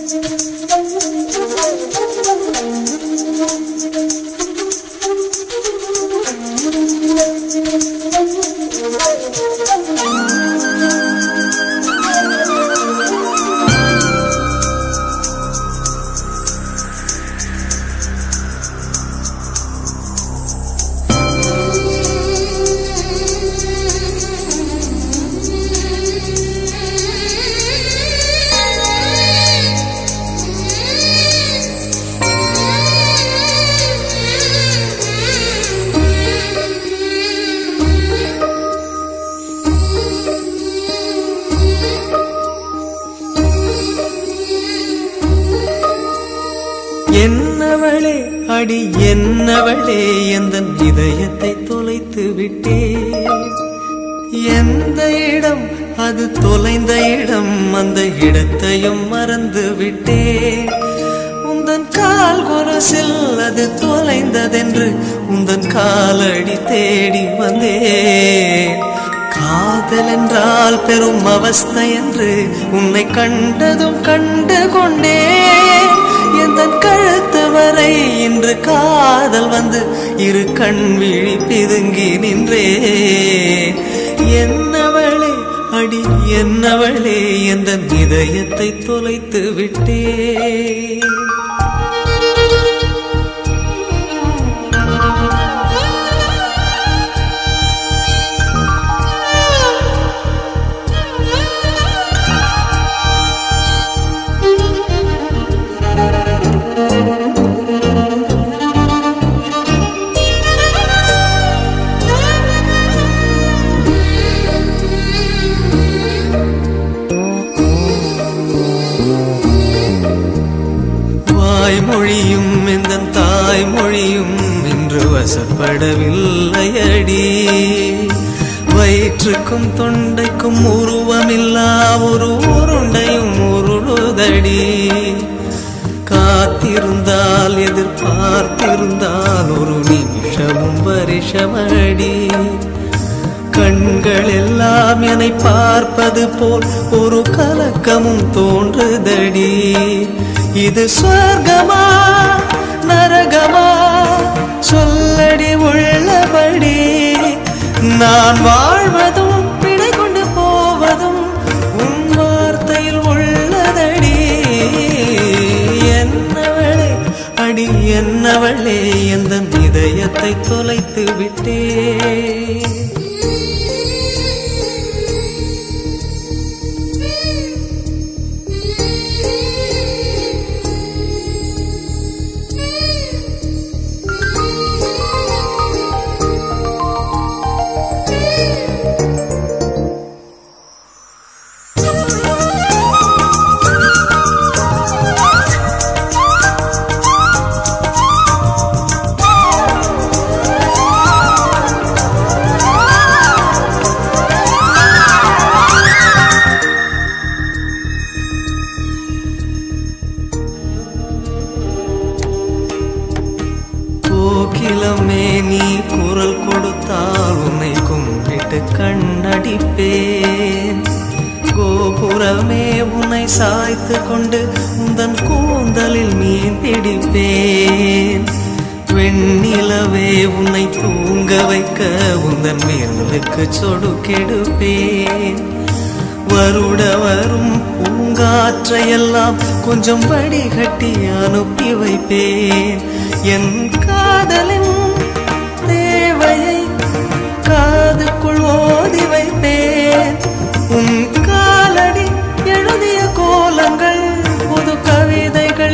என்னவளே அடி என்னவளே எந்த இதயத்தை தொலைத்து விட்டே எந்த இடம் அது தொலைந்த இடம் அந்த இடத்தையும் மறந்து விட்டே உந்தன் கால் கொரசில் அது தொலைந்ததென்று உந்தன் காலடி தேடி வந்தேன் காதல் என்றால் பெரும் அவஸ்தை என்று உன்னை கண்டதும் கண்டு கொண்டேன் எந்த கழுத்து வரை இன்று காதல் வந்து இரு கண் விழி பிதுங்கி நின்றே என்னவளே அடி என்னவளே எந்த இதயத்தை தொலைத்து விட்டே வாய்மொழியும் எந்த தாய்மொழியும் இன்று வசப்படவில்லையடி வயிற்றுக்கும் தொண்டைக்கும் உருவமில்லா ஒரு உருண்டையும் உருளுதடி காத்திருந்தால் எதிர்பார்த்திருந்தால் ஒரு நிமிஷமும் வருஷமடி கண்கள் எல்லாம் என்னை பார்ப்பது போல் ஒரு கலக்கமும் தோன்றுதடி இது சொர்க்கமா நரகமா சொல்லடி உள்ளபடி நான் வாழ்வதும் பிழை கொண்டு போவதும் உன் வார்த்தையில் உள்ளதடி என்னவளே அடி என்னவளே எந்த இதயத்தை தொலைத்து விட்டே கோகிலமே நீ குரல் கொடுத்தால் உன்னை கும்பிட்டு கண்ணடிப்பேன் கோபுரமே உன்னை சாய்த்து கொண்டு உந்தன் கூந்தலில் மீன் பிடிப்பேன் வெண்ணிலவே உன்னை தூங்க வைக்க உந்தன் மேலுக்கு சொடுக்கெடுப்பேன் வருட வரும் பூங்காற்றையெல்லாம் கொஞ்சம் வடிகட்டி அனுப்பி வைப்பேன் என் காதலின் தேவையை காதுக்குள் ஓதி வைப்பேன் உன் காலடி எழுதிய கோலங்கள் புது கவிதைகள்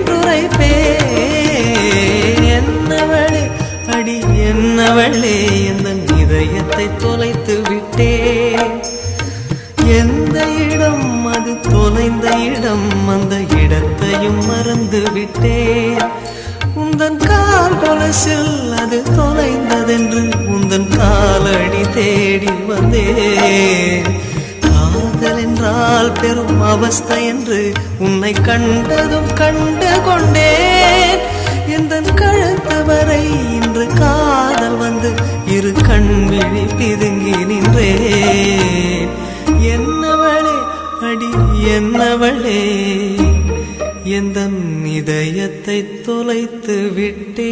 என்றுரைப்பேன் என்னவளே அடி என்னவளே எந்த இதயத்தை தொலைத்து விட்டேன் எந்த இடம் அது தொலைந்த இடம் அந்த இடத்தையும் மறந்து விட்டேன் உந்தன் கால் கொலசில் அது தொலைந்ததென்று உந்தன் காலடி தேடி வந்தேன் காதல் என்றால் பெரும் அவஸ்தை என்று உன்னை கண்டதும் கண்டு கொண்டேன் எந்த கழுத்து வரை இன்று காதல் வந்து இரு கண் விழி பிதுங்கி நின்றேன் என்னவளே அடி என்னவளே எந்த இதயத்தை தொலைத்து விட்டே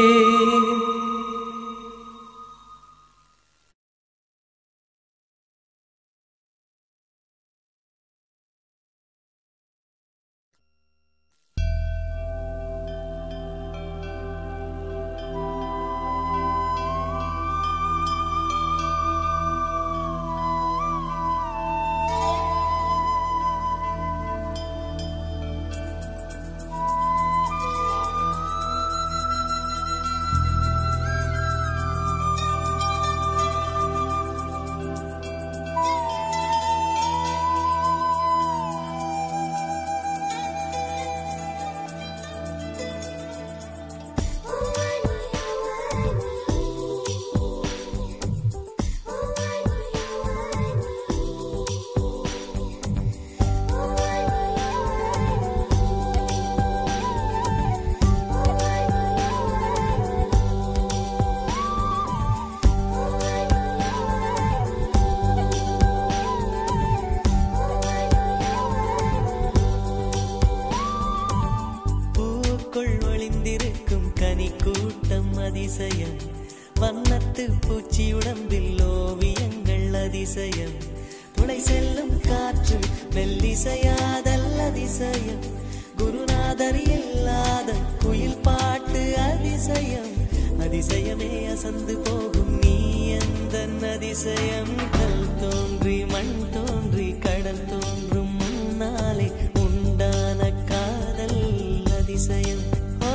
பூக்குள் ஒளிந்திருக்கும் கனி கூட்டம் அதிசயம் வண்ணத்து பூச்சி உடம்பில் ஓவியங்கள் அதிசயம் துணை செல்லும் காற்று மெல்லிசையாதல் அதிசயம் குருநாதர் இல்லாத குயில் பாட்டு அதிசயம் அதிசயமே அசந்து போகும் நீ எந்த அதிசயம் கல் தோன்றி மண் தோன்றி கடல் தோன்றும் முன்னாலே உண்டான காதல் அதிசயம் ஆ,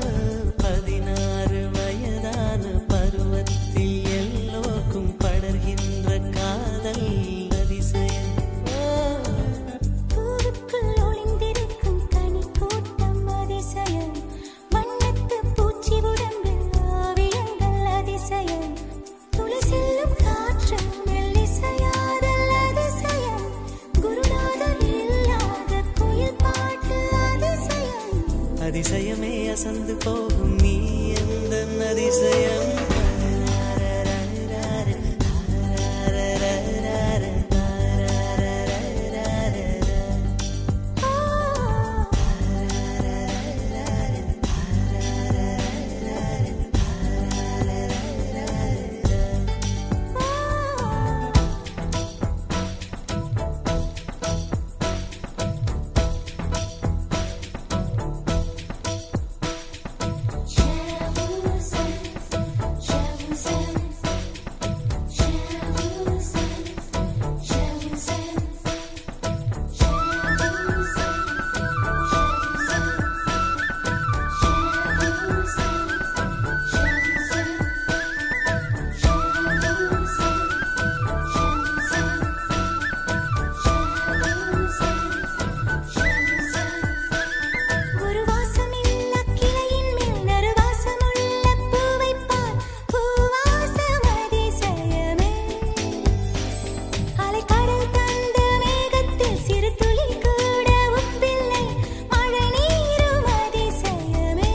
பதினாறு வயதான பருவத்தில் எல்லோருக்கும் படர்கின்ற காதல் அதிசயம் ஆ, பூவுக்குள் ஒளிந்திருக்கும் கனி கூட்டம் அதிசயம் வண்ணத்து பூச்சி உடம்பில் ஓவியங்கள் அதிசயம் துளி செல்லும் காற்று மெல்லிசையாதல் அதிசயம் குருநாதர் இல்லாத குயில் பாட்டு அதிசயம் அதிசயமே அசந்து போகும் நீ எந்த அதிசயம் ஒரு வாசமில்ல கிளையின் மேல் நறுவாசமுள்ள பூவைப் பார் பூவாசம் அதிசயமே அலைக்கடல் தந்த மேகத்தில் சிறு துளி கூட உப்பில்லை மழை நீரும் அதிசயமே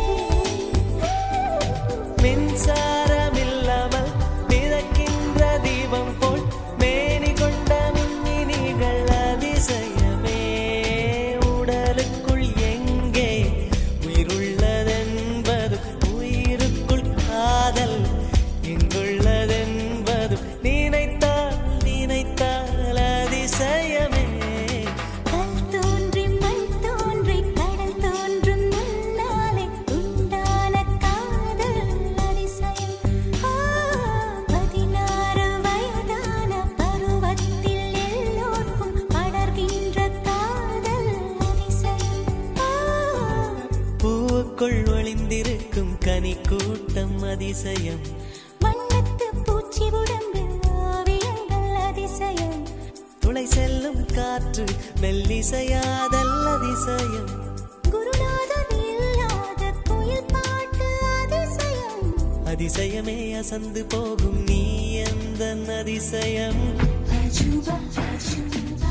மின்சாரமில்லாமல் மிதக்கின்ற தீபம் போல் மேனி கொண்ட மின்மினிகள் அதிசயமே உடலுக்குள் எங்கே உயிருள்ளதென்பது உயிருக்குள் காதல் எங்குள்ளதென்பது நினைத்தால் நினைத்தால் அதிசயமே கல் தோன்றி மண் தோன்றி கடல் தோன்றும் முன்னாலே உண்டான காதல் அதிசயம் ஆ, பதினாறு வயதான பருவத்தில் எல்லோர்க்கும் படர்கின்ற காதல் அதிசயம் ஆ, பூவுக்குள் ஒளிந்திருக்கும் கனி கூட்டம் அதிசயம் வண்ணத்து பூச்சி உடம்பில் ஓவியங்கள் அதிசயம் துளை செல்லும் காற்று மெல்லிசையாதல் அதிசயம் குருநாதர் இல்லாத குயில் பாட்டு அதிசயம் அதிசயமே அசந்து போகும் நீ எந்த அதிசயம் அஜுபா அஜுபா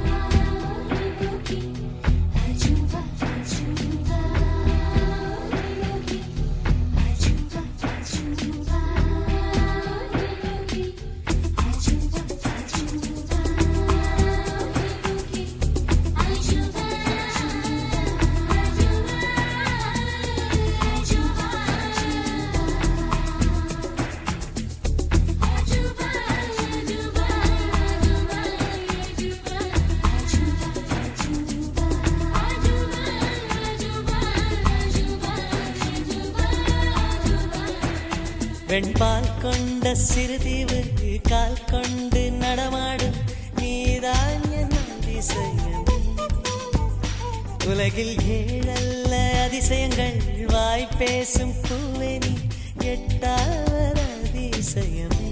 அஜுபா அஜுபா அஜுபா அஜுபா வெண்பால் கொண்ட சிறுதீவு கால் கொண்டு நடமாடும் நீதான் என் அதிசயம் உலகில் ஏழல்ல அதிசயங்கள் வாய் பேசும் பூவெனி எட்டாவது அதிசயமே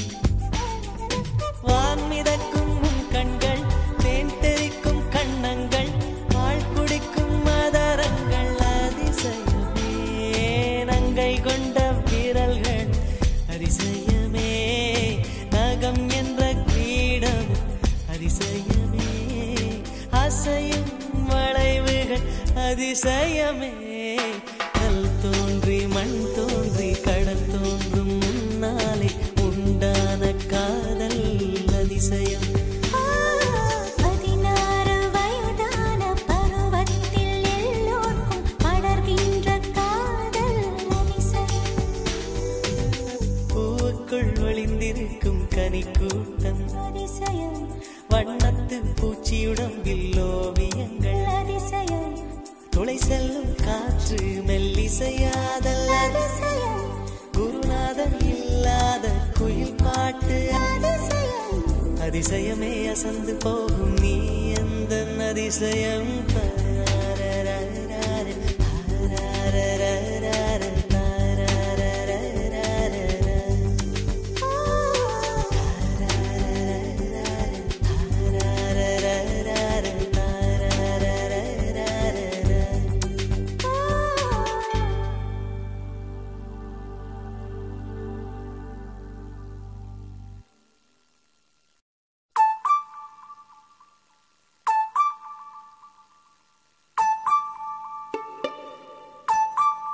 வான் மிதக்கும் உன் கண்கள் தேன் தெறிக்கும் கண்ணங்கள் பால் குடிக்கும் மதரங்கள் அதிசயமே நங்கை கொண்ட வீரல்கள் அதிசயமே நகம் என்ற கிரீடம் அதிசயமே அசையும் வளைவுகள் அதிசயமே கல் தோன்றி மண் தோன்றி கடல் தோன்றும் முன்னாலே உண்டான காதல் அதிசயம் பதினாறு வயதான பருவத்தில் எல்லோர்க்கும் படர்கின்ற காதல் அதிசயம் பூவுக்குள் ஒளிந்திருக்கும் கனி கூட்டம் அதிசயம் வண்ணத்து பூச்சியுடம்பில் ஓவியங்கள் அதிசயம் துளை செல்லும் காற்று மெல்லிசையாதல் அதிசயம் குருநாதன் இல்லாத குயில் பாட்டு அதிசயம் அதிசயமே அசந்து போகும் நீ எந்த அதிசயம் தாரரரரர, தாரரரரர, தாரரரரர. ஆ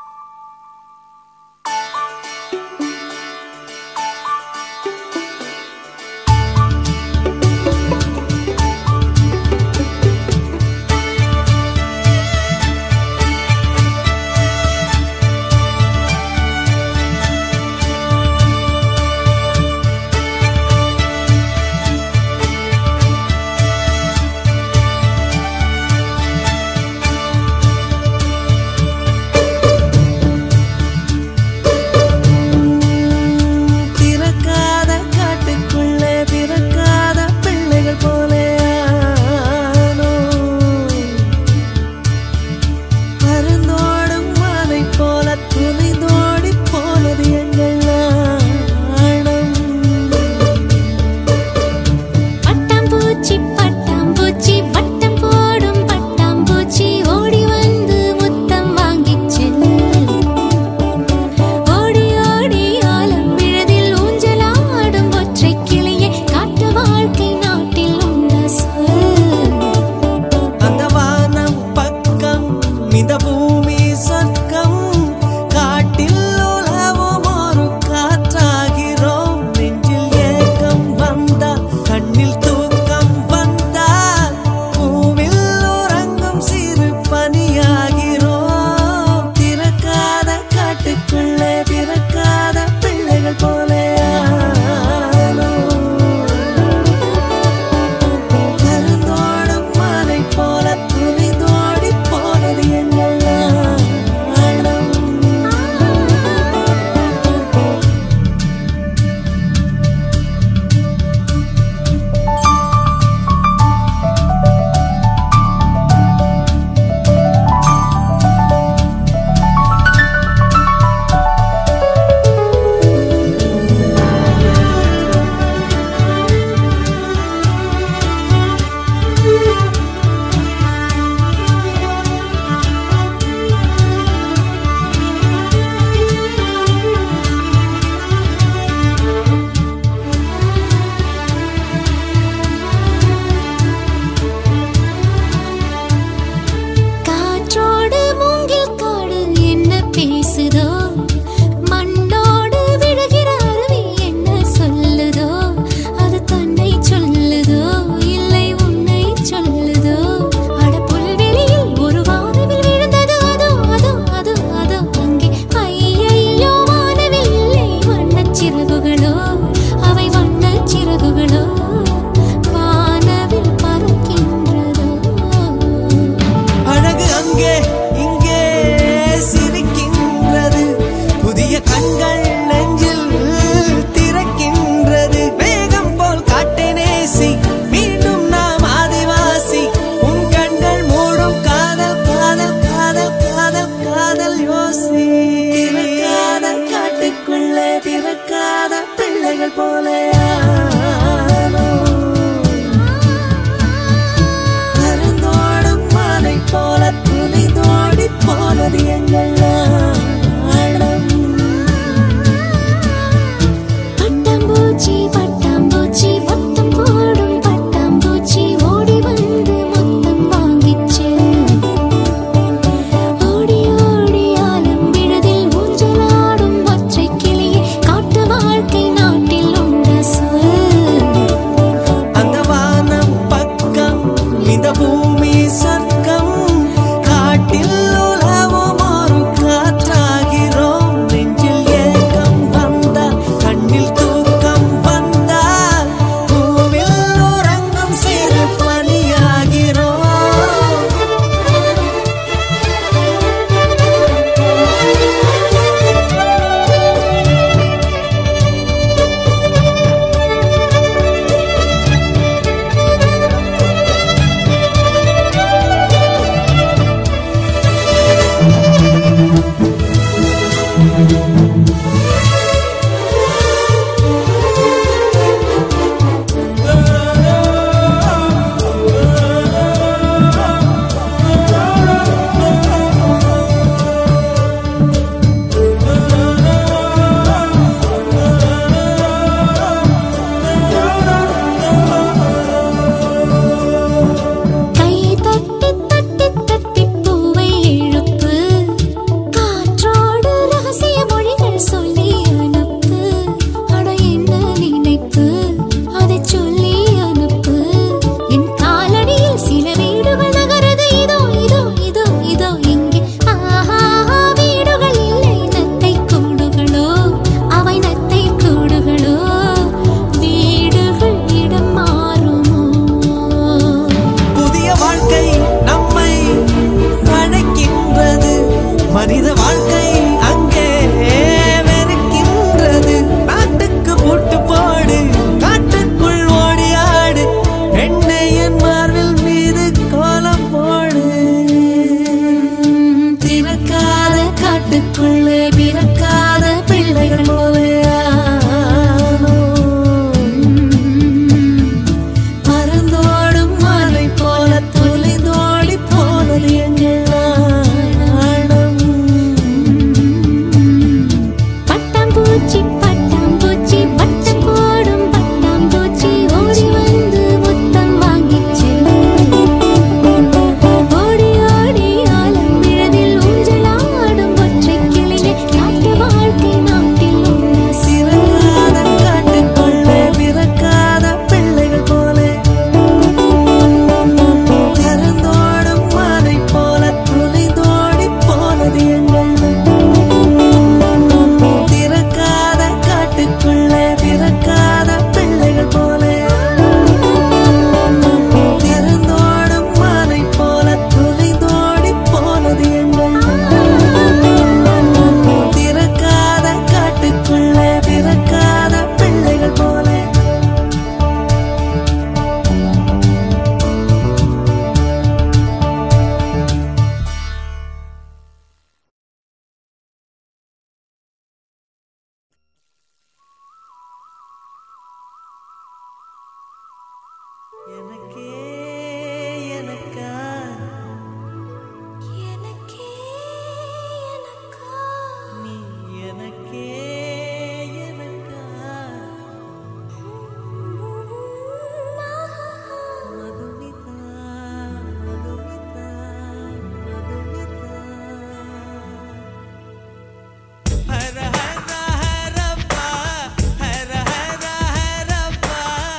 கை தட்டி தட்டி தட்டி பூவை இழுப்பு காற்றோடு ரகசிய மொழிகள் சொல்லி அனுப்பு அட என்ன நினைப்பு அதை சொல்லி அனுப்பு என் காலடியில் சில வீடுகள் நகரது இதோ இதோ இதோ இதோ இங்கே ஆஹா வீடுகள் இல்லை நத்தை கூடுகளோ அவை நத்தை கூடுகளோ வீடுகள் இடம் மாறுமோ புதிய வாழ்க்கை நம்மை அழைக்கின்றது மனித வாழ்க்கை அங்கே வெறுக்கின்றது நாட்டுக்கு பூட்டு போடு காட்டுக்குள் ஓடி ஆடு பெண்ணை என் மார்பில் மீது கோலம் போடு திறக்காத காட்டுக்குள்ளே பிறக்காத பிள்ளைகள் போலே பறந்தோடும் மாலை போல தொலைந்தோடி போனது எங்கள் நாணம் பட்டாம்பூச்சி பட்டாம்பூச்சி பட்டம் போடும் பட்டாம்பூச்சி ஓடி வந்து முத்தம் வாங்கிச் செல்லு. ஓடி ஓடி ஆலம் விழதில் ஊஞ்சலாடும் ஒற்றைக் கிளியே நாட்டு வாழ்க்கை நாட்டில் உள்ள சிறகாத காட்டுக்குள்ளே பிறக்காத பிள்ளைகள் போலே திறந்தோடும் மாலை போல துளைதோடி போனது எங்கள் திறக்காத காட்டுக்குள்ளே பிறக்காத பிள்ளைகள் போலே திறந்தோடும் மாலை போல துளைதோடி போனது எங்கள் திறக்காத காட்டுக்குள்ளே பிறக்காத பிள்ளைகள் போலே எனக்கே எனக்கா எனக்கே எனக்கா நீ எனக்கே எனக்கா மதுமிதா மதுமிதா மதுமிதா ஹர ஹர ஹரப்பா ஹர ஹர ஹரப்பா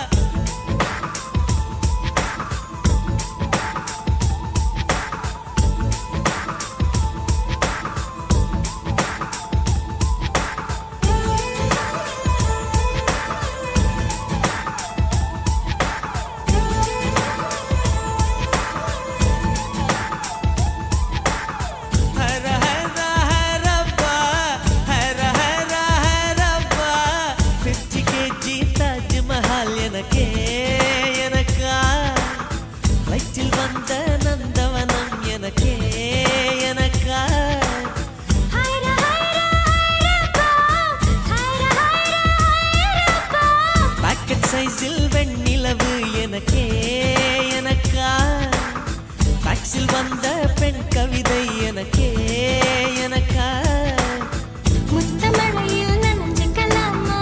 ஹர ஹர ஹரப்பா ஹர ஹர ஹரப்பா பிப்டி கேஜி தாஜ்மஹால் எனக்கே எனக்கா வயிற்றில் வந்த நந்தவனம் எனக்கே எனக்கா ஹைர ஹைர ஹைரப்பா ஹைர ஹைர ஹைரப்பா பாக்கெட் சைஸில் வெண்ணிலவு எனக்கே எனக்கா டாக்ஸில் வந்த பெண் கவிதை எனக்கே எனக்கா முத்தமழையில் நனைஞ்சுக்கலாமா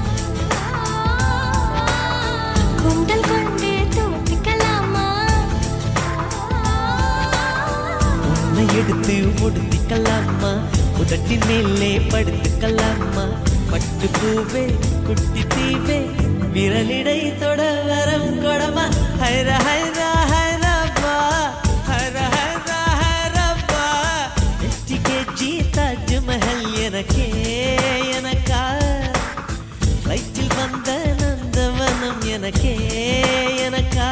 குண்டல் கொண்டு துவட்டிக்கலாமா உன்னை எடுத்து முடித்துக்கலாமா உதட்டின் மேலே படுத்துக்கலாமா பட்டு பூவே குட்டி தீவே விரலிடை தொட வரம் கொடமா ஹைர ஹைர ஹைரப்பா ஹர ஹர ஹரப்பா எட்டி கேஜி தாஜ்மஹல் எனக்கே எனக்கா வயிற்றில் வந்த நந்தவனம் எனக்கே எனக்கா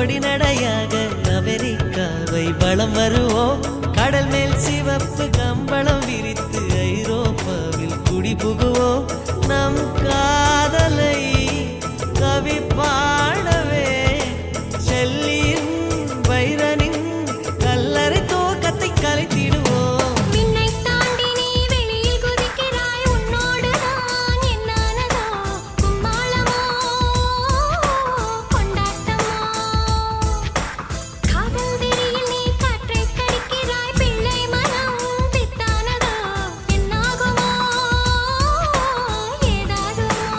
பொடி நடையாக அமெரிக்காவை வளம் வருவோம் கடல் மேல் சிவப்பு கம்பளம் விரித்து ஐரோப்பாவில் குடி புகுவோம் நம் காதலை கவி பாடவே செல்லியின் வைரனின் கல்லறை தோக்கத்தை கலைத்திடுவோம் விண்ணை தாண்டி நீ வெளியில் குதிக்கிறாய் உன்னோடு நான் என்னானதோ கும்மாளமோ கொண்டாட்டமோ காதல் வெறியில் நீ காற்றை கடிக்கிறாய் பிள்ளை மனம் பித்தானதோ என்னாகுமோ ஏதாகுமோ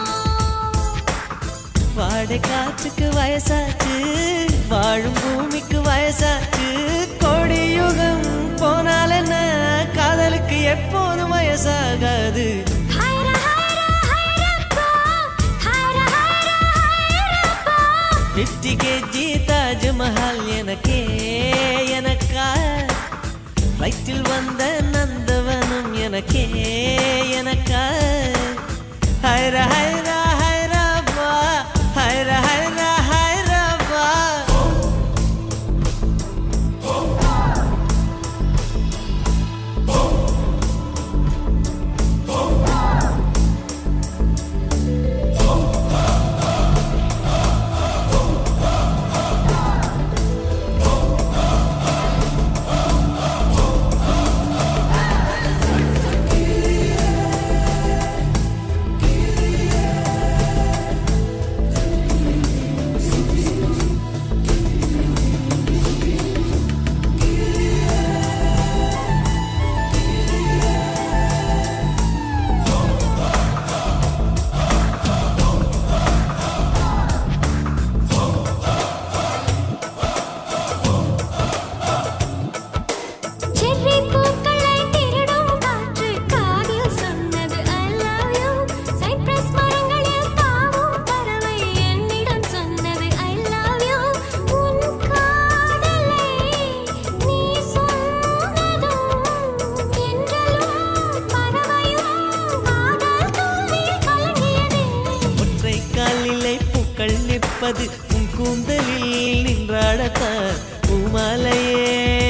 வாடை காற்றுக்கு வயசாச்சு வாழும் பூமிக்கு வயசாச்சு கோடி யுகம் போனால் என்ன காதலுக்கு எப்போதும் வயசாகாது ஹைர ஹைர ஹைரப்பா ஹைர ஹைர ஹைரப்பா பிப்டி கேஜி தாஜ்மஹால் எனக்கே எனக்கா ஃப்ளைட்டில் வந்த நந்தவனம் எனக்கே எனக்கா ஹைர ஹைர ஹைரப்பா ஹைர ஹைர ஹைரப்பா செர்ரி பூக்களை திருடும் காற்று காதில் சொன்னது I love you சைப்ரஸ் மரங்களில் தாவும் பறவை என்னிடம் சொன்னது I love you உன் காதலை நீ சொன்னதும் என்றலும் பறவையும் காதல் தோல்வியில் கலங்கியதே ஒற்றை காலிலே பூக்கள் நிற்பது உன் கூந்தலில் நின்றாடத்தான் பூமாலையே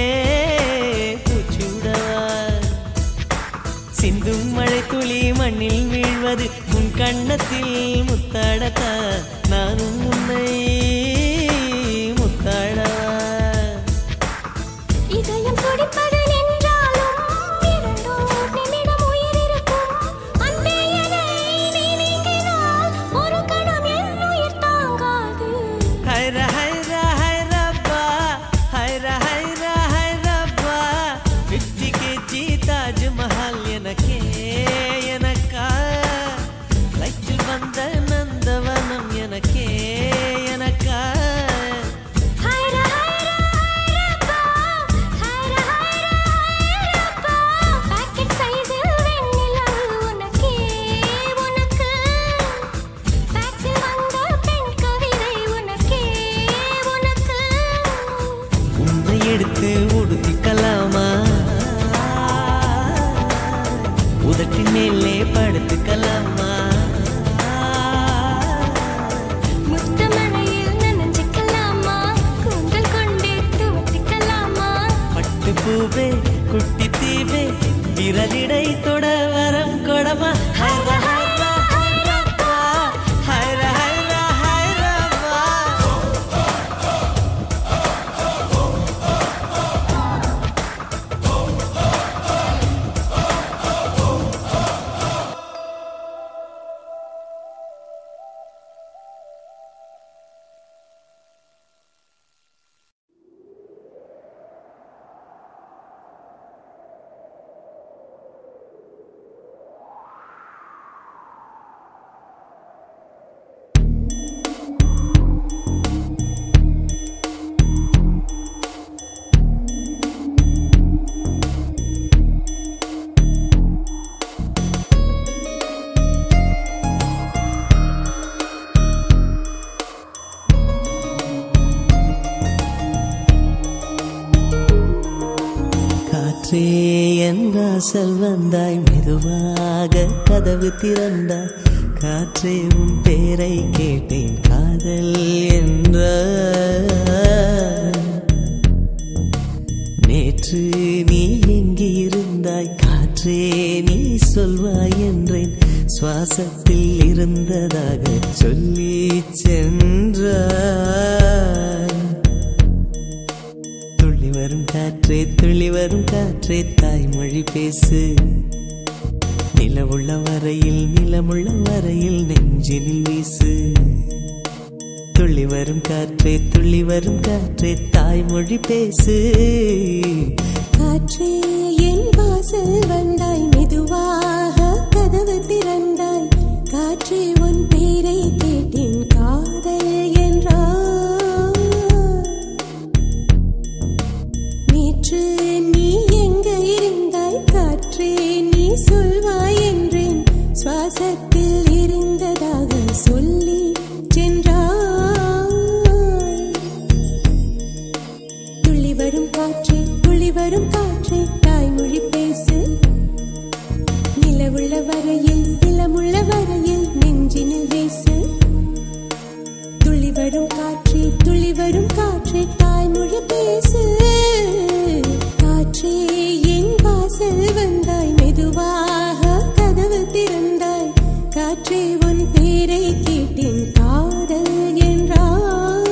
பூச்சுடவா சிந்தும் மழை துளி மண்ணில் வீழ்வது உன் கண்ணத்தில் முத்தாடத்தான் நானும் உன்னை முத்தாடவா இதயம் துடிப்பது நின்றாலும் இரண்டோர் நிமிடம் உயிர் இருக்கும் அன்பே என்னை நீ நீங்கினால் ஒரு கணம் என் உயிர் தாங்காது ஹைர ஹைர ஹைரப்பா ஹைர ஹைர ஹைரப்பா பிப்டி கேஜி தாஜ்மஹால் எனக்கே எனக்கா ஃப்ளைட்டில் வந்த நந்தவனம் எனக்கே எனக்கா ஹைர ஹைர ஹைரப்பா ஹைர ஹைர ஹைரப்பா பாக்கெட் சைஸில் வெண்ணிலவு உனக்கே உனக்கு டாக்ஸில் வந்த பெண் கவிதை உனக்கே உனக்கு உன்னை எடுத்து உடுத்திக்கலாமா உதட்டின் மேலே படுத்துக்கலாமா முத்தமழையில் நனைஞ்சுக்கலாமா கூந்தல் கொண்டு துவட்டிக்கலாமா பட்டு பூவே குட்டி தீவே விரலிடை தொட வரம் கொடமா ஹைர ஹைர ஹைரப்பா ஹைர ஹைர ஹைரப்பா காற்றே என் வாசல் வந்தாய் மெதுவாக கதவு திறந்தாய் காற்றே உன் பேரை கேட்டேன் காதல் என்ற நேற்று நீ எங்கே இருந்தாய் காற்றே நீ சொல்வாய் என்றேன் சுவாசத்தில் இருந்ததாக சொல்லி சென்றாய் துள்ளி வரும் காற்றே துள்ளி வரும் காற்றே தாய்மொழி பேசு நிலவுள்ள வரையில் நிலமுள்ள வரையில் நெஞ்சினில் வீசு துள்ளி வரும் காற்றே துள்ளி வரும் காற்றே தாய்மொழி பேசு காற்றே என் வாசல் வந்தாய் மெதுவாக கதவு திறந்தாய் காற்றே உன் பேரை கேட்டேன் காதல் என்றாய் நேற்று நீ எங்க இருந்தாய் காற்றே நீ சொல்வாய் என்றேன் சுவாசத்தில் இருந்ததாக சொல்லி சென்றாய் துள்ளி வரும் காற்றே துள்ளி வரும் காற்றே தாய்மொழி பேசு நிலவுள்ள வரையில் நிலமுள்ள வரையில் நெஞ்சினில் வீசு துள்ளி வரும் காற்றே துள்ளி வரும் காற்றே தாய்மொழி பேசு காற்றே என் வாசல் வந்தாய் மெதுவாக கதவு திறந்தாய் காற்றே உன் பேரை கேட்டேன் காதல் என்றாய்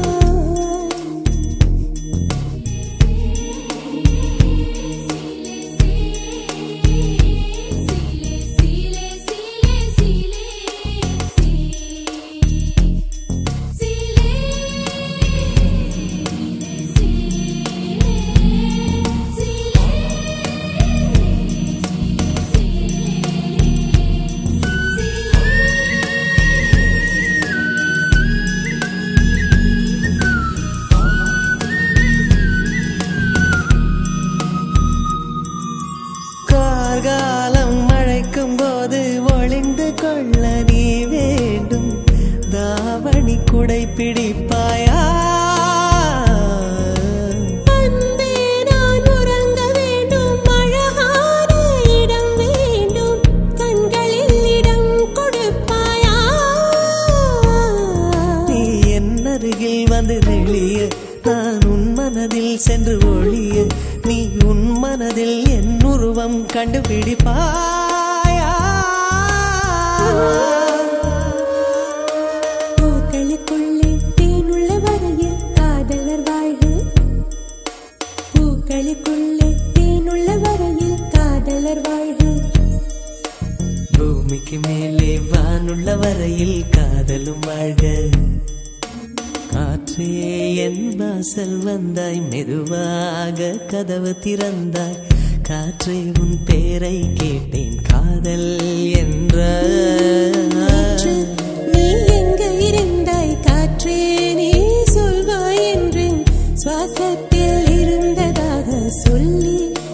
கார்காலம் மழைக்கும் போது ஒளிந்து கொள்ள நீ வேண்டும் தாவணி குடை பிடிப்பாயா அன்பே நான் உறங்க வேண்டும் அழகான இடம் வேண்டும் கண்களில் இடம் கொடுப்பாயா நீ என் அருகில் வந்து நெளிய நான் உன் மனதில் சென்று ஒளிய நீ உன் மனதில் என் உருவம் கண்டுபிடிப்பாயா பூக்களுக்குள்ளே தேனுள்ள வரையில் காதலர் வாழ்வு பூக்களுக்குள்ளே தேனுள்ள வரையில் காதலர் வாழ்வு பூமிக்கு மேலே வானுள்ள வரையில் காதலும் வாழ்க காற்றே என் வாசல் வந்தாய் மெதுவாக கதவு திறந்தாய் காற்றே உன் பேரை கேட்டேன் காதல் என்ற காற்று, நீ எங்க இருந்தாய் காற்றே நீ சொல்வாய் என்றேன் சுவாசத்தில் இருந்ததாக சொல்லி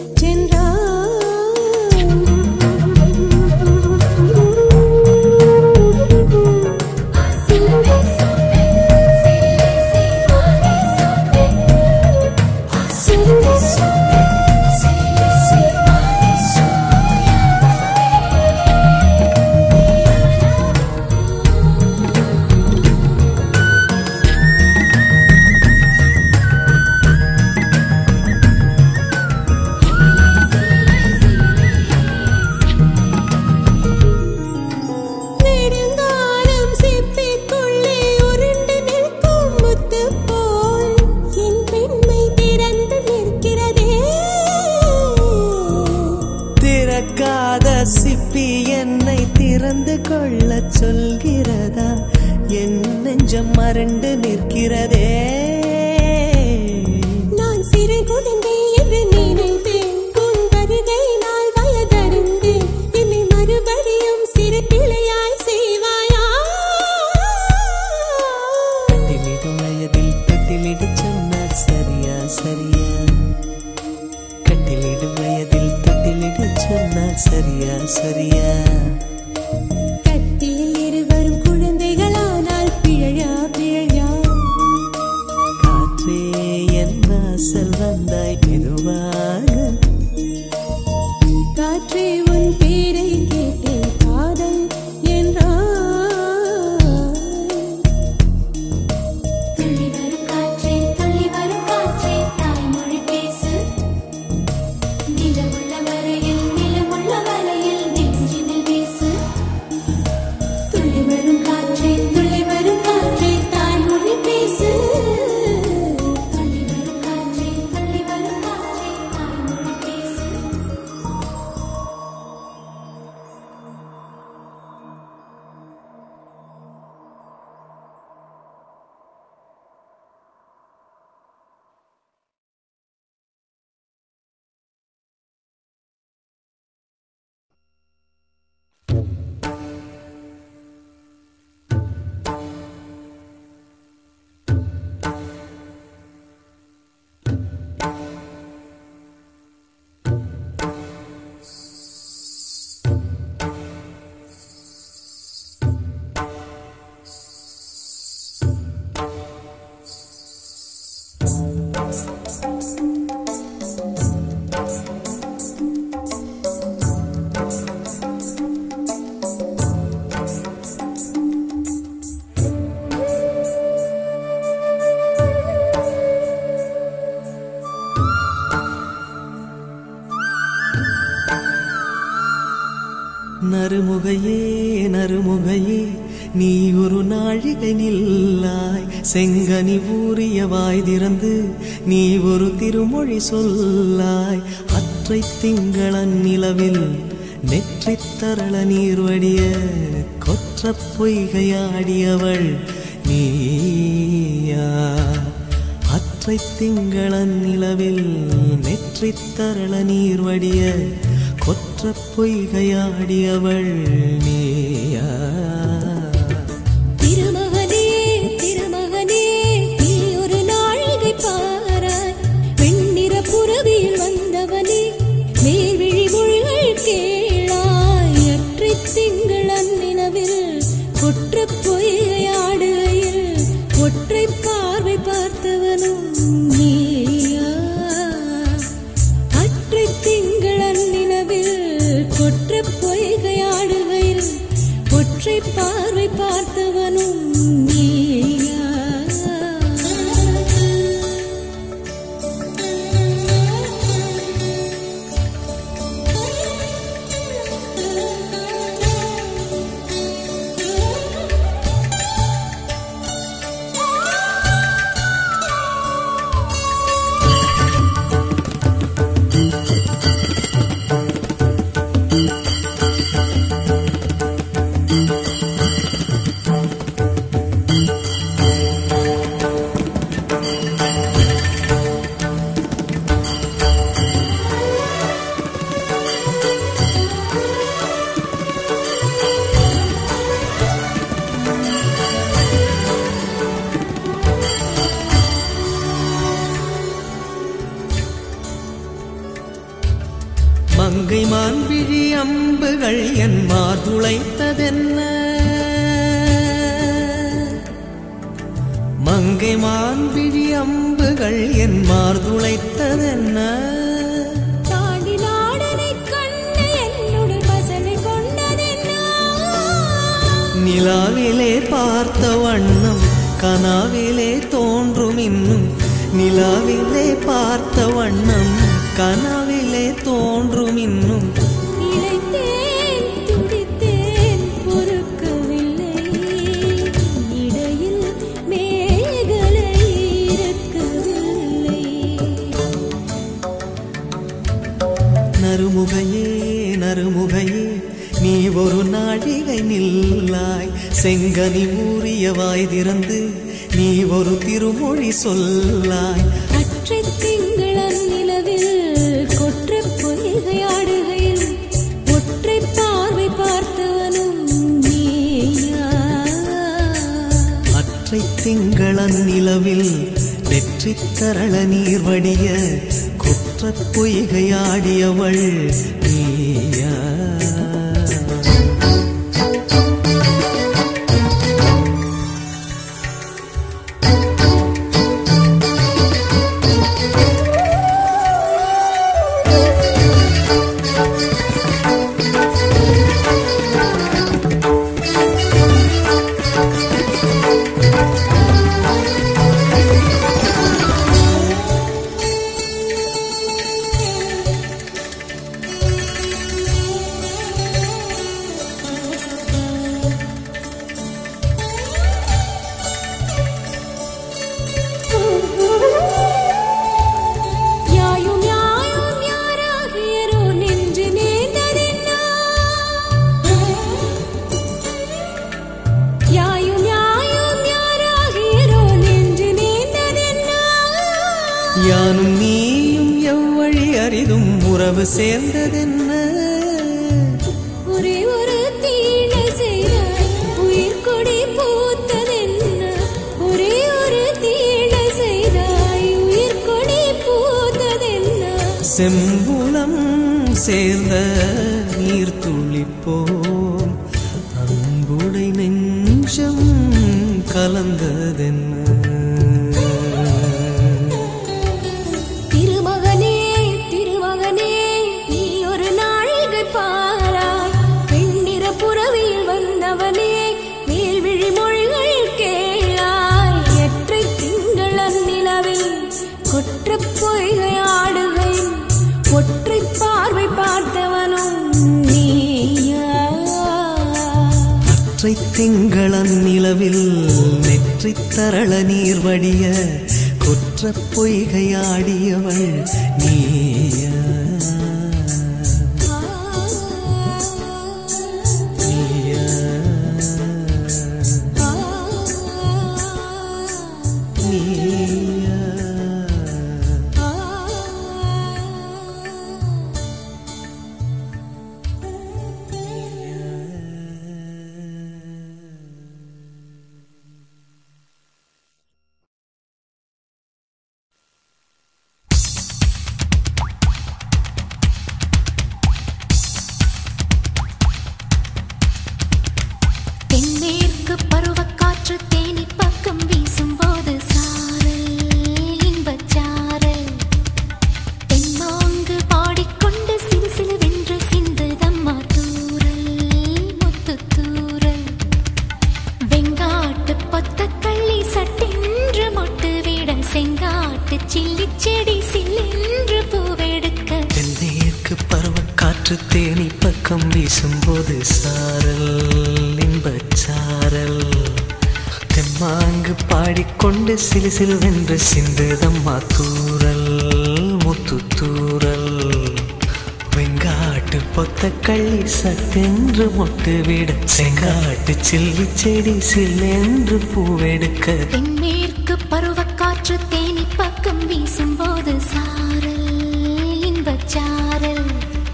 நெடுங்காலம் சிப்பிக்குள்ளே உருண்டு நிற்கும் முத்து போல் என் பெண்மை திறந்து நிற்கிறதே திறக்காத சிப்பி என்னை திறந்து கொள்ள சொல்கிறதா என் நெஞ்சம் மறண்டு நிற்கிறதே நான் சிறு குழந்தை என்று நினைத்தேன் உன் வருகை நாள் வயதறிந்தேன் என்னை மறுபடியும் சிறு பிள்ளையாய் செய்வாயா கட்டிலிடும் வயதில் தொட்டிலிடு சொன்னார் சரியா சரியா கட்டிலிடும் வயதில் தொட்டிலிடு சொன்னார் சரியா சரியா கட்டியில் இருவரும் குழந்தைகளானால் பிழையா பிழையா நறுமுகையே நறுமுகையே நீ ஒரு நாழிகை நில்லாய் செங்கனி ஊறிய வாய் திறந்து நீ ஒரு திருமொழி சொல்லாய் அற்றை திங்களன் நிலவில் நெற்றித் தரள நீர் வடிய கொற்ற பொய்கையாடியவள் நீயா அற்றை திங்களன் நிலவில் நெற்றித் தரள நீர் வடிய கொற்ற பொய்கையாடியவள் நீயா திருமகனே திருமகனே நீ ஒரு நாழிகை பாராய் வெண்ணிற புறவியில் வந்தவனே மேல்விழி மொழிகள் கேளாய் அற்றைத் திங்கள் அந்நிலவில் கொற்ற பொய்கையாடுகையில் ஒற்றை பார்வை பார்த்தவனும் நீயா அற்றை திங்கள் அந்நிலவில் கொற்ற பொய்கையாடுகையில் ஒற்றை பார்வை பார்த்தவனும் நீயா மங்கை மான்விழி அம்புகள் என் மார்துளைத்ததென்ன மங்கை மான்விழி அம்புகள் என் மார்துளைத்ததென்ன தாண்டி நாடனை கண்டு என்னுடன் பசனை கொண்டதென்ன நிலாவிலே பார்த்த வண்ணம் கனாவிலே தோன்றும் இன்னும் நிலாவிலே பார்த்த வண்ணம் கனாவிலே தோன்றும் இன்னும் இளைத்தேன் துடித்தேன் பொறுக்கவில்லை இடையில் மேகலை இருக்கவில்லை நறுமுகையே நறுமுகையே நீ ஒரு நாழிகை நில்லாய் செங்கனி ஊறிய வாய் திறந்து நீ ஒரு திருமொழி சொல்லாய் அற்றை திங்களன் நிலவில் கொற்ற பொய்கையாடுகையில் ஒற்றை பார்வை பார்த்தவனும் நீயா அற்றை திங்களன் நிலவில் வெற்றித் தரள நீர் வடிய குற்றப் பொய்கையாடியவள் நீயா யாயும் யாயும் யாராகியரோ நின்று நேர்ந்ததென்ன யாயும் யாயும் யாராகியரோ நின்று நேர்ந்ததென்ன யானும் நீயும் எவ்வழி அரிதும் உறவு சேர்ந்ததென்ன ஒரே ஒரு தீழை செய்தாய் உயிர் கொடி பூத்ததென்ன ஒரே ஒரு தீழை செய்தாய் உயிர் கொடி பூத்ததென்ன செம்புலம் சேர்ந்த நீர் துளிப்போம் அன்புடை நெஞ்சம் கலந்ததென்ன திருமகனே திருமகனே நீ ஒரு நாழிகை பாராய் வெண்ணிற புறவியில் வந்தவனே மேல்விழி மொழிகள் கேளாய் எற்றை திங்கள் அந்நிலவில் கொற்ற பொய்கை ஆடுகையில் ஒற்றை பார்வை பார்த்தவனும் நீயா திங்களன் நிலவில் நெற்றித் தரள நீர் வடிய குற்றப் பொய்கையாடியவள் நீயா நீயா நீயா தென்மேற்கு பருவக்காற்று தேனி பக்கம் வீசும்போது சாரல் இன்பச் சாரல் தென்மாங்கு பாடிக்கொண்டு சிறு சிலுவென்று சிந்துதம்மா தூறல் முத்துத் தூறல் வெங்காட்டு பொத்த கள்ளி சட்டென்று மொட்டு விட செங்காட்டு சில்லி செடி சில்லென்று பூவெடுக்க தென்மேற்கு பருவக்காற்று தேனி பக்கம் வீசும்போது சாரல் இன்பச் சாரல் தெம்மாங்கு பாடிக்கொண்டு சிலு சிலுவென்று சிந்துதம்மா தூறல் முத்து தூறல் வெங்காட்டு பொத்த கள்ளி சட்டென்று மொட்டு விட செங்காட்டு சில்லி செடி சில்லென்று பூவெடுக்க தென்மேற்கு பருவக்காற்று தேனி பக்கம் வீசும்போது சாரல் இன்பச் சாரல்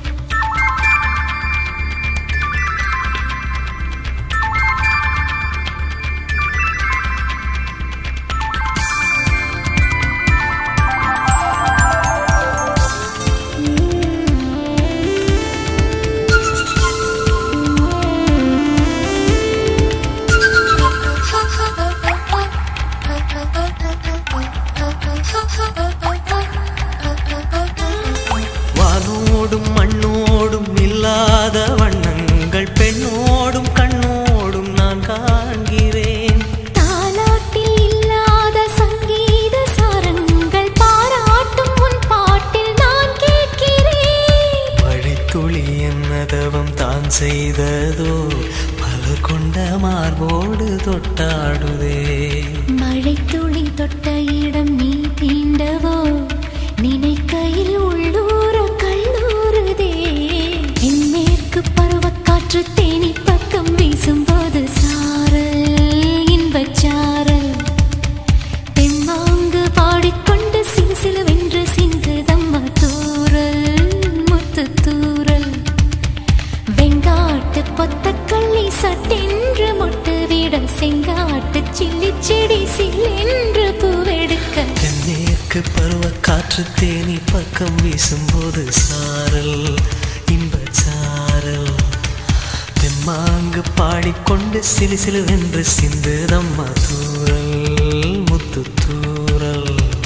வானோடும் மண்ணோடும் இல்லாத வண்ணங்கள் பெண்ணோடும் கண்ணோடும் நான் காண்கிறேன் தாலாட்டில் இல்லாத சங்கீத சாரங்கள் பாராட்டும் உன் பாட்டில் நான் கேட்கிறேன் வழித்துளி என்னதவம் தான் செய்ததோ பல கொண்ட மார்போடு தொட்டாடுதே மழை துளி தொட்ட இடம் நீ தீண்டவோ நினைக்கையில் உள்ளூர கல்லூருதே தென்மேற்கு பருவக்காற்று தேனி பக்கம் வீசும்போது சாரல் இன்பச் சாரல் தெம்மாங்கு பாடிக்கொண்டு சிலு சிலுவென்று சிந்துதம்மா தூறல் முத்து தூறல் வெங்காட்டு பொத்த கள்ளி சட்டென்று மொட்டு விட செங்காட்டு சில்லி செடி சில்லென்று பூவெடுக்க தென்மேற்கு பருவக்காற்று தேனி பக்கம் வீசும்போது சாரல் இன்பச் சாரல் தெம்மாங்கு பாடிக்கொண்டு சிலு சிலுவென்று சிந்துதம்மா தூறல் முத்து தூறல்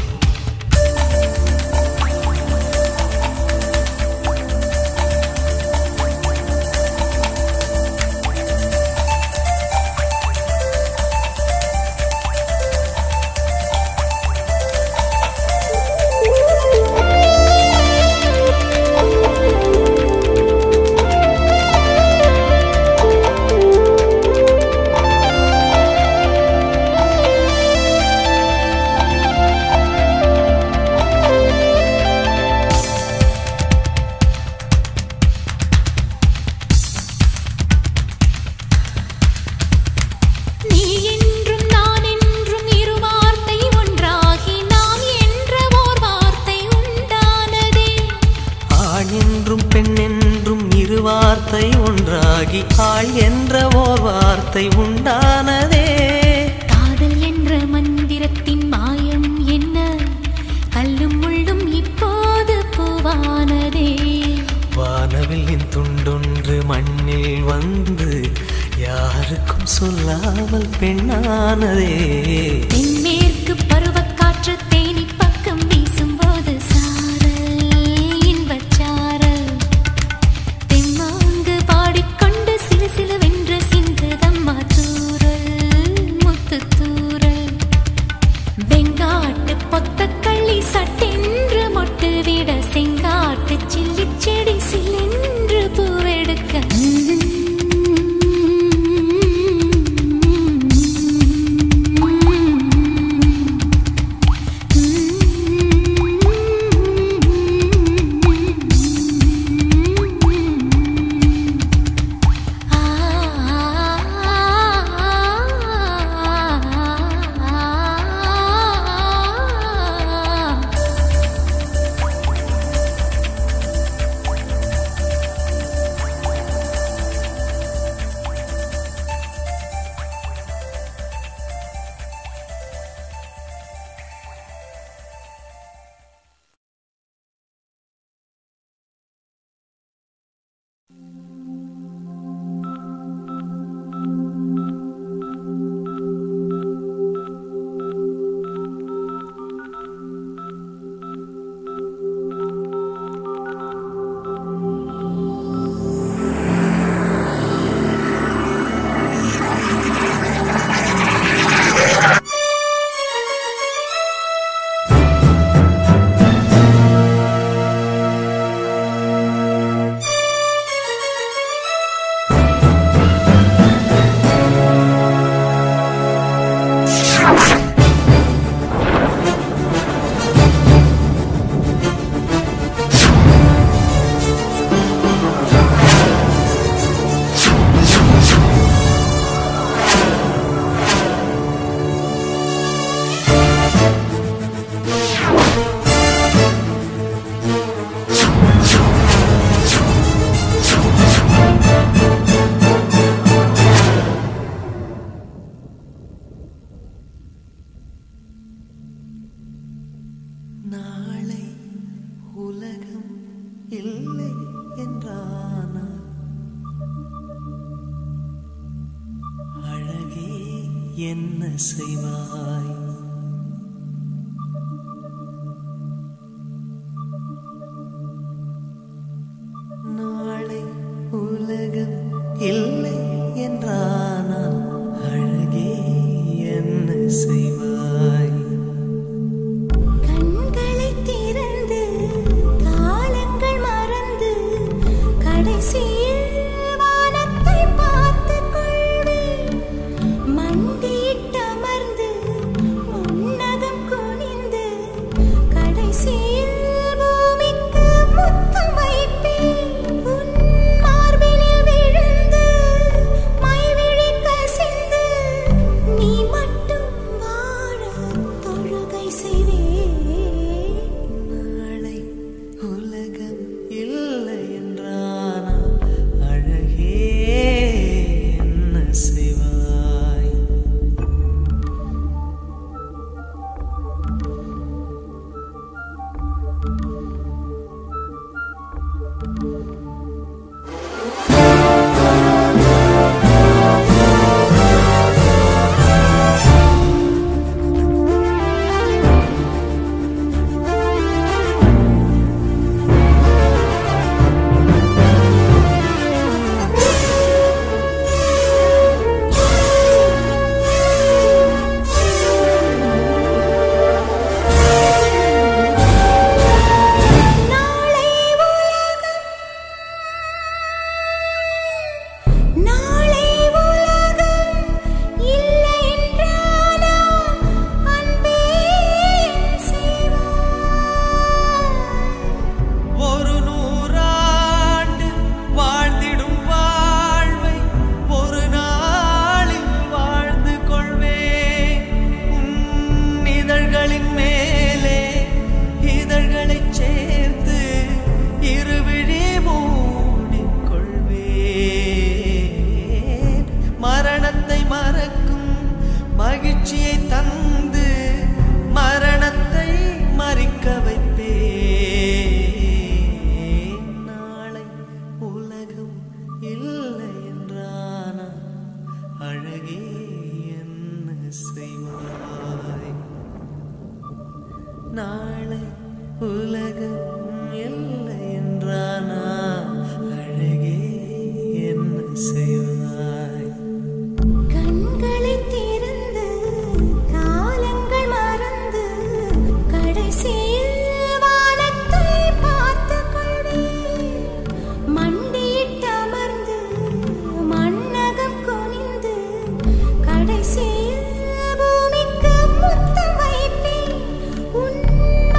நீ என்றும் நான் என்றும் இரு வார்த்தை ஒன்றாகி நாம் என்ற ஓர் வார்த்தை உண்டானதே ஆண் என்றும் பெண் என்றும் இரு வார்த்தை ஒன்றாகி ஆள் என்ற ஓர் வார்த்தை உண்டானதே காதல் என்ற மந்திரத்தின் மாயம் என்ன கல்லும் முள்ளும் இப்போது பூவானதே வானவில்லின் துண்டொன்று மண்ணில் வந்து யாருக்கும் சொல்லாமல் பெண்ணானதே தென்மேற்கு பருவக்காற்று தேனி பக்கம் வீசும்போது சாரல் இன்பச் சாரல் தெம்மாங்கு பாடிக்கொண்டு சிலு சிலுவென்று சிந்துதம்மா தூறல் முத்து தூறல் வெங்காட்டு பொத்த கள்ளி சட்டென்று மொட்டு விட செங்காட்டு சில்லி செடி சில்லென்று பூவெடுக்க உலகம் இல்லை என்றானா அழகே என்ன செய்வாய் நாளை உலகம் இல்லை என்றானால் அழகே என்ன செய்வாய் கண்களை திறந்து காலங்கள் மறந்து கடைசியில் வானத்தை பார்த்துக் கொள்வேன் மண்டியிட்டமர்ந்து உன்னதம் குனிந்து கடைசியில் பூமிக்கு முத்தம் வைப்பேன் உன் மார்பினில் விழுந்து மைவிழி கசிந்து நீ மட்டும் வாழ தொழுகை செய்வேன் நாளை உலகம் இல்லை என்றானா அழகே என்ன செய்வாய் நாளை உலகம் நாளை உலகம் இல்லை என்றானா அன்பே என் செய்வாய் ஒரு நூறாண்டு வாழ்ந்திடும் வாழ்வை ஒரு நாளில் வாழ்ந்து கொள்வேன் உன் இதழ்களின் மேலே இதழ்களைச் சேர்த்து இருவிழி மூடிக்கொள்வேன் மரணத்தை மறக்கும் மகிழ்ச்சியை தந்து மரணத்தை மறிக்க வைப்பேன் நாளை உலகம் இல்லை என்றானா அழகே என்ன செய்வாய் நாளை உலகம் இல்லை என்றானா அழகே என்ன செய்வாய் கண்களை திறந்து காலங்கள் மறந்து கடைசியில் வானத்தை பார்த்துக் கொள்வேன் மண்டியிட்டமர்ந்து மண்ணகம் குனிந்து கடைசியில் பூமிக்கு முத்தம் வைப்பேன் உன்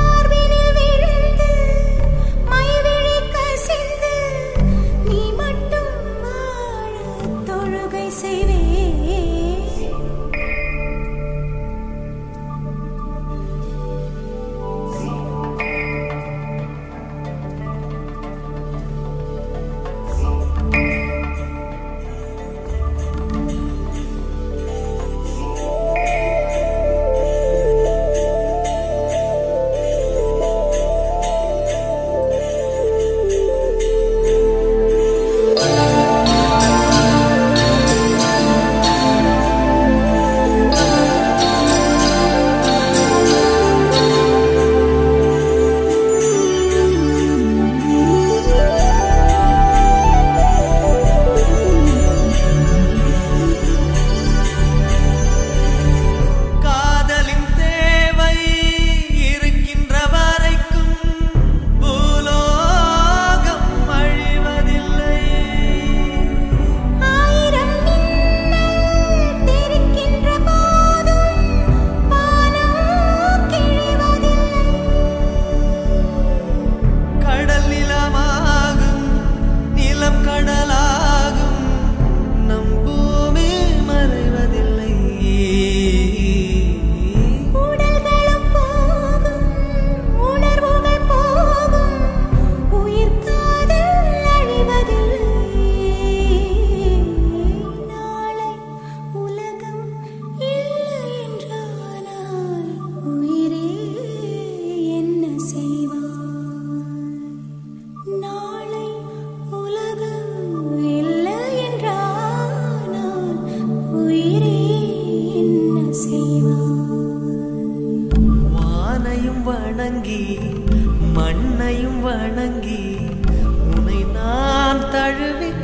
வணங்கி மண்ணையும் வணங்கி உன்னை நான் தழுவிக்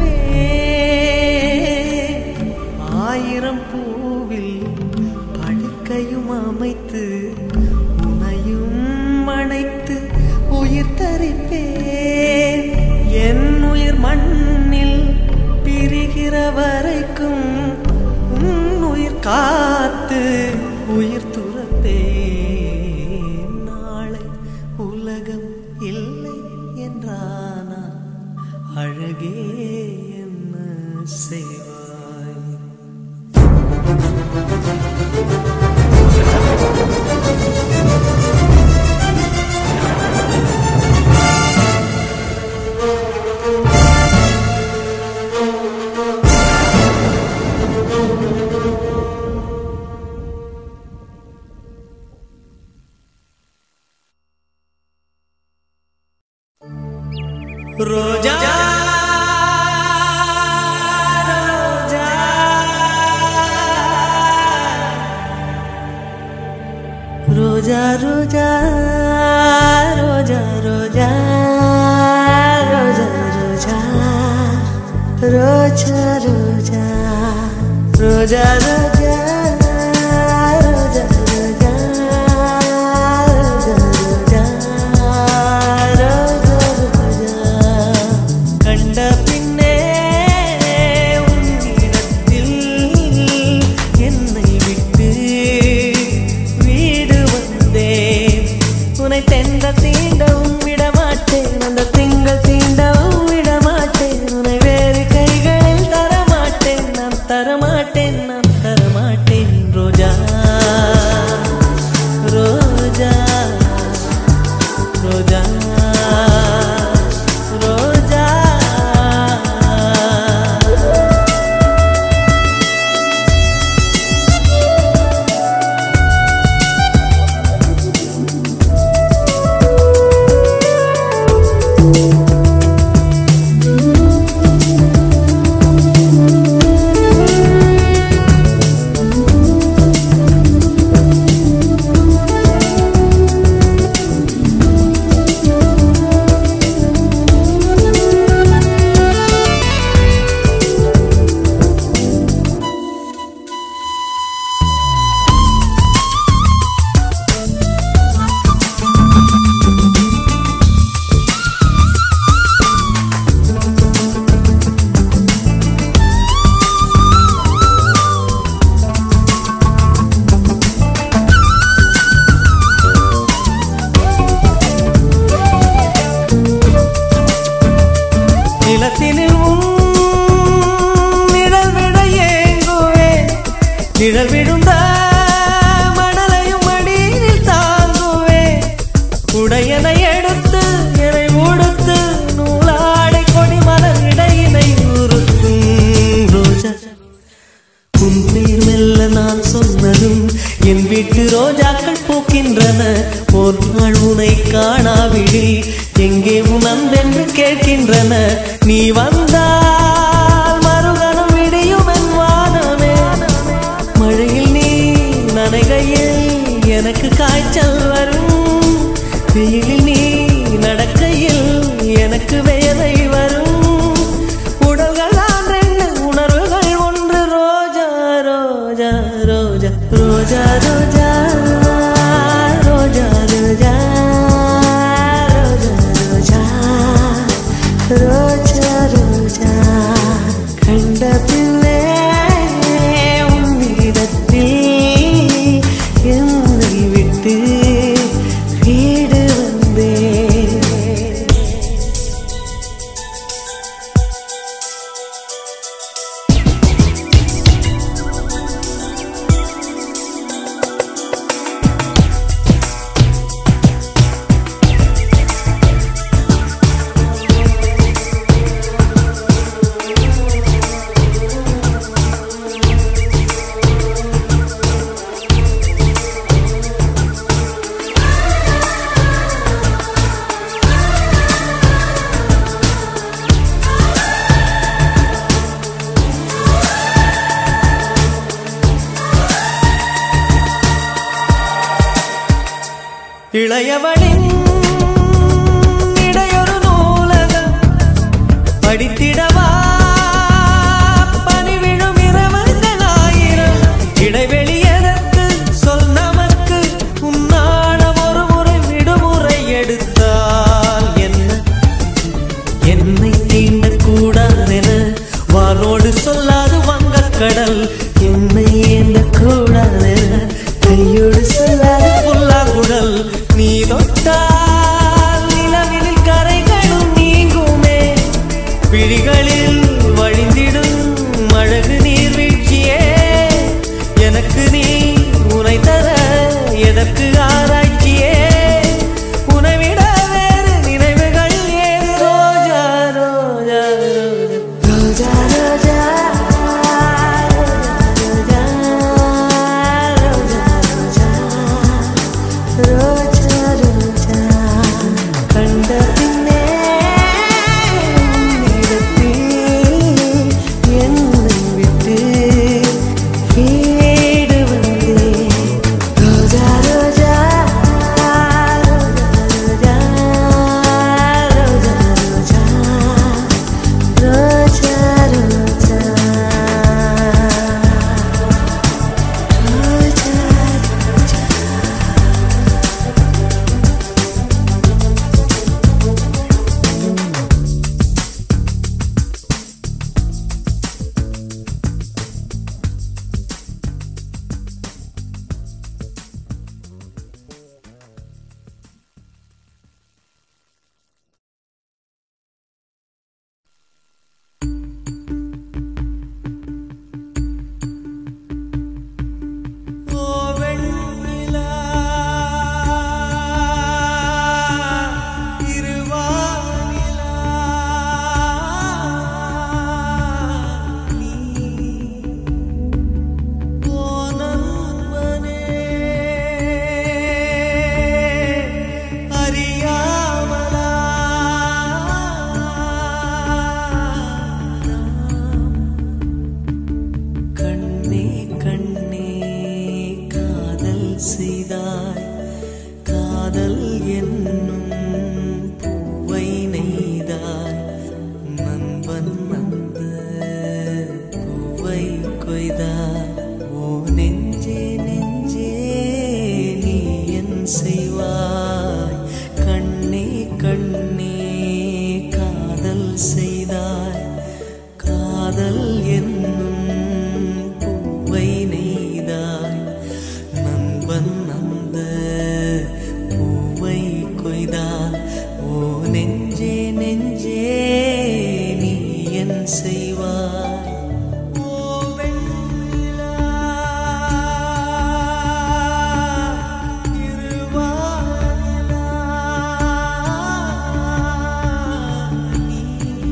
கொள்வேன் ஆயிரம் பூவில் படுக்கையும் அமைத்து உனையும் அணைத்து உயிர் தரிப்பேன் என் உயிர் மண்ணில் பிரிகிற வரைக்கும் உன் உயிர் காத்து உயிர் துறப்பேன் நாளை உலகம் இல்லை என்றானா அழகே என்ன செய்வாய் ரோஜா ரோஜா ரோஜா ரோஜா ரோஜா ரோஜா ரோஜா ரோஜா ரோஜா ரோஜா ரோஜா ரோஜா ரோஜா ரோஜா ரோஜா ரோஜா ரோஜா கண்ட பின்னே உன்னிடத்தில் என்னை விட்டு வீடு வந்தேன் உன்னை தெந்த தீண்டவும் விடமாட்டேன் அந்த திங்கள் தீண்டவும் விடமாட்டேன் உன்னை வேறு கைகளில் தரமாட்டேன் நான் தரமாட்டேன் நான் தரமாட்டேன் ரோஜா ரோஜா ரோஜா ரோஜா நிலத்தினில் உன் நிழல் விட ஏங்குவேன் நிழல் விழுந்த மணலையும் மடியில் தாங்குவேன் உடையனை எடுத்து என்னை உடுத்து நூலாடை கொடி மலர் இடையினை உறுத்தும் ரோஜா உன் பேர் மெல்ல நான் சொன்னதும் என் வீட்டு ரோஜாக்கள் பூக்கின்றன ஒரு நாள் உனை காணாவிடில் எங்கே உன் அன்பென்று கேட்கின்றன நீ வந்தால் மறுகணம் விடியும் என் வானமே மழையில் நீ நனைகையில் எனக்கு காய்ச்சல் வரும் வெயிலில் நீ நடக்கையில் எனக்கு வேலை வரும் உடல்கள் தான் ரெண்டு உணர்வுகள் ஒன்று ரோஜா ரோஜா ரோஜா ரோஜா ரோஜா ரோஜா ரோஜா ரோஜா ரோஜா ரோஜா கண்ட பின்னே உன்னிடத்தில் என்னை விட்டு வீடு வந்தேன் இளையவளின் இடையொரு நூலகம் படித்திடவா பனிவிழும் இரவுகள் ஆயிரம் இடைவெளி எதற்கு சொல் நமக்கு உன்னாடம் ஒரு முறை விடுமுறை எடுத்தால் என்ன என்னை தீண்டக்கூடாதென வானோடு சொல்லாது வங்கக்கடல் என்னை ஏந்தக்கூடாதென கையோடு சொல்லாது புல்லாங்குழல் நீ தொட்டால் நிலவினில் கரைகளும் நீங்குமே விழிகளில் வழிந்திடும் அழகு நீர்வீழ்ச்சியே எனக்கு நீ உனை தர எதற்கு ஆராய்ச்சியே உனை விட வேறு நினைவுகள் ஏது ரோஜா ரோஜா ரோஜா ரோஜா ரோஜா ரோஜா ரோஜா ரோஜா கண்ட பின்னே உன்னிடத்தில் என்னை விட்டு வீடு வந்தேன் ரோஜா ரோஜா ரோஜா ரோஜா ரோஜா ரோஜா ரோஜா ஓ வெண்ணிலா இருவானிலா நீ ஓ நண்பனே அறியாமலா கண்ணே கண்ணே காதல் செய்தாய் காதல் என்னும் பூவை நெய்தாய் நண்பன் அந்த பூவை கொய்தாய் ஓ நெஞ்சே நெஞ்சே நீ என் செய்வாய் கண்ணே கண்ணே காதல் செய்தாய் காதல் என்னும் பூவை நெய்தாய் நண்பன் அந்த பூவை கொய்தான் ஓ நெஞ்சே நெஞ்சே நீ என் செய்வாய் ஓ வெண்ணிலா இருவானிலா நீ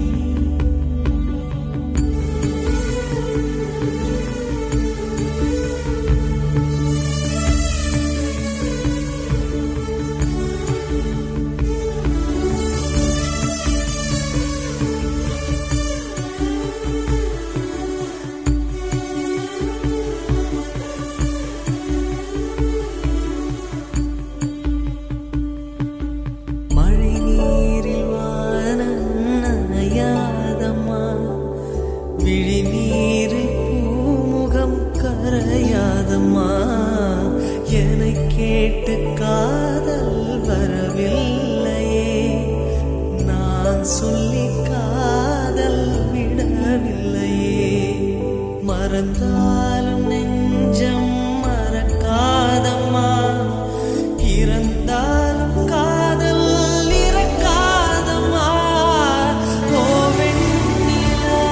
மழை நீரில் வானம் நனையாதம்மா விழி நீரில் பூமுகம் கரையாதம்மா என கேட்டு காதல் வரவில்லையே நான் சொல்லி காதல் விடவில்லையே மறந்தாலும் நெஞ்சம் மறக்காதம்மா இறந்தாலும் காதல் இறக்காதம்மா ஓ வெண்ணிலா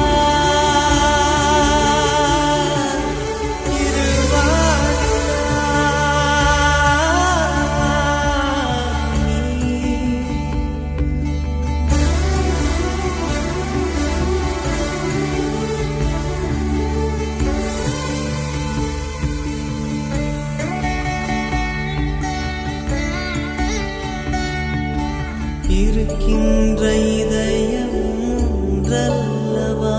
இருவானிலா நீ இருக்கின்ற இதயம் ஒன்றல்லவா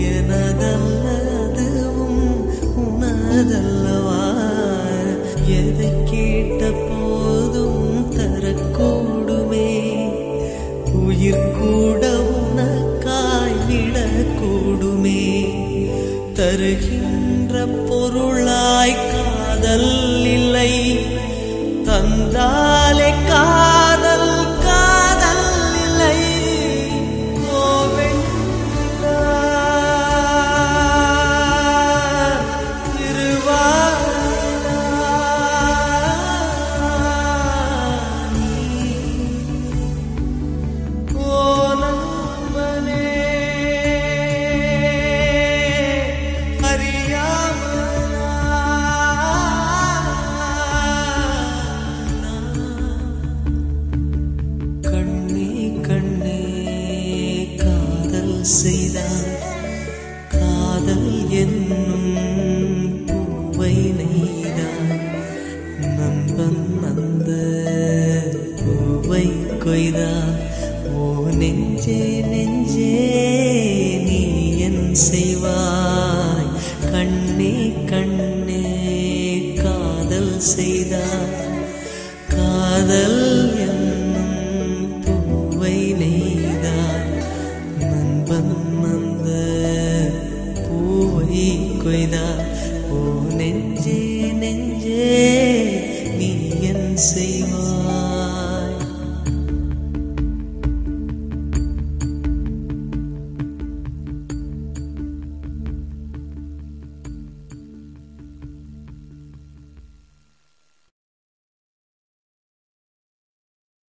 எனதல்ல அதுவும் உனதல்லவா என் எதை கேட்ட போதும் தரக்கூடுமே உயிர் கூட உனக்காய் விடக்கூடுமே தருகின்ற பொருளாய் காதல் இல்லை தந்தாலே காதல் காதல் இல்லை ஓ வெண்ணிலா, திருவாரூர் கோலம்பனே கண்ணே கண்ணே காதல் செய்தான் காதல் என்னும் பூவை நெய்தான் நண்பன் அந்த பூவை கொய்தான் ஓ நெஞ்சே நெஞ்சே நீ என் செய்வாய் கண்ணே கண்ணே காதல் செய்தாய் காதல்